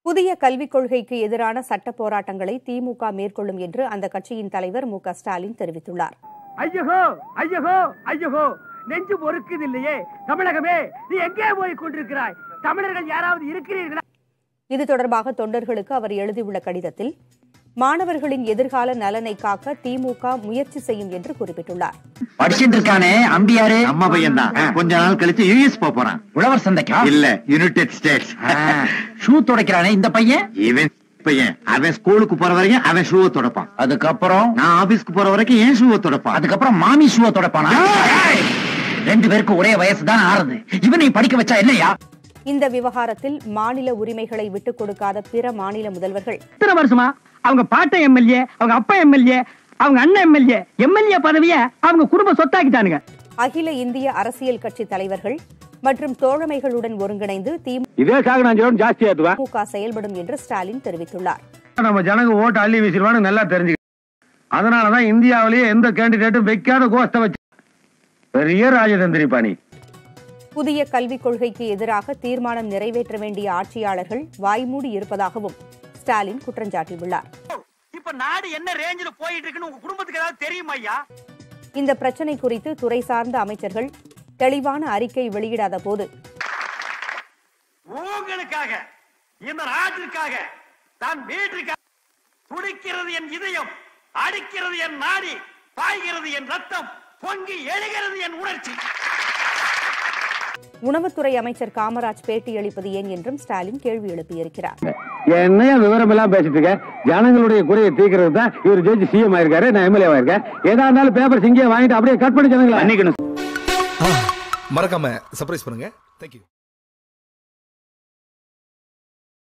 புதிய கல்விக் கொள்கைக்கு எதிரான சட்ட போராட்டங்களை திமுக மேற்கொள்ளும் என்று அந்த கட்சியின் தலைவர் மு க ஸ்டாலின் தெரிவித்துள்ளார் ஐயகோ ஐயகோ ஐயகோ நெஞ்சு பொறுக்குது இல்லையே தமிழகமே நீ எங்கே போய் கொண்டிருக்கிறாய் தமிழர்கள் யாராவது இருக்கிறீர்களா இது தொடர்பாக தொண்டர்களுக்கு அவர் எழுதியுள்ள கடிதத்தில் மாணவர்களின் எதிர்கால நலனை காக்க திமுக முயற்சி செய்யும் என்று குறிப்பிட்டுள்ளார் படிச்சுட்டு இருக்கானே அம்பியாரு அம்மா பையன் தான் கொஞ்ச நாள் கழிச்சு யூஎஸ் போறான் உழவர் சந்தைக்கா இல்ல யுனைடெட் ஸ்டேட்ஸ் ஷூ துடைக்கிறானே இந்த பையன் இவன் பையன் அவன் ஸ்கூலுக்கு போற வரைக்கும் அவன் ஷூவை தொடப்பான் அதுக்கப்புறம் நான் ஆபீஸ்க்கு போற வரைக்கும் ஏன் ஷூவை தொடப்பான் அதுக்கப்புறம் மாமி ஷூவை துடைப்பானா ரெண்டு பேருக்கு ஒரே வயசு தான் ஆறுது இவனை படிக்க வச்சா என்னையா இந்த விவகாரத்தில் மாநில உரிமைகளை விட்டுக் கொடுக்காத பிற மாநில முதல்வர்கள் இத்தனை வருஷமா அவங்க பாட்ட எம்எல்ஏ அவங்க அப்பா எம்எல்ஏ அவங்க அண்ணன் எம்எல்ஏ எம்எல்ஏ பதவிய அவங்க குடும்ப சொத்தாக்கிட்டானுங்க அகில இந்திய அரசியல் கட்சி தலைவர்கள் மற்றும் தோழமைகளுடன் ஒருங்கிணைந்து இதே சாக நான் ஜோன் ஜாஸ்தி ஏத்துவேன் திமுக செயல்படும் என்று ஸ்டாலின் தெரிவித்துள்ளார் நம்ம ஜனங்க ஓட்டு அள்ளி வீசிடுவான்னு நல்லா தெரிஞ்சு அதனாலதான் இந்தியாவிலேயே எந்த கேண்டிடேட்டும் வைக்காத கோஷ்ட வச்சு பெரிய ராஜதந்திரி பாணி புதிய கல்விக் கொள்கைக்கு எதிராக தீர்மானம் நிறைவேற்ற வேண்டிய ஆட்சியாளர்கள் வாய்மூடி இருப்பதாகவும் ஸ்டாலின் குற்றஞ்சாட்டியுள்ளார் இப்ப நாடு என்ன ரேஞ்சில போயிட்டு இருக்குன்னு உங்க குடும்பத்துக்கு ஏதாவது தெரியுமா ஐயா இந்த பிரச்சினை குறித்து துறை சார்ந்த அமைச்சர்கள் தெளிவான அறிக்கை வெளியிடாத போது உங்களுக்காக இந்த நாட்டிற்காக தான் வீட்டிற்காக துடிக்கிறது என் இதயம் அடிக்கிறது என் நாடி பாய்கிறது என் ரத்தம் பொங்கி எழுகிறது என் உணர்ச்சி உணவுத்துறை அமைச்சர் காமராஜ் பேட்டியளிப்பது ஏன் என்றும் ஸ்டாலின் கேள்வி எழுப்பியிருக்கிறார் என்னையா விவரம் எல்லாம் பேசிட்டு இருக்க ஜனங்களுடைய குறையை தீர்க்கிறது தான் இவர் ஜெயிச்சு சிஎம் ஆயிருக்காரு நான் எம்எல்ஏ ஆயிருக்கேன் ஏதா இருந்தாலும் பேப்பர் சிங்கிய வாங்கிட்டு அப்படியே கட் பண்ணி ஜனங்களை மறக்காம சர்ப்ரைஸ் பண்ணுங்க தேங்க்யூ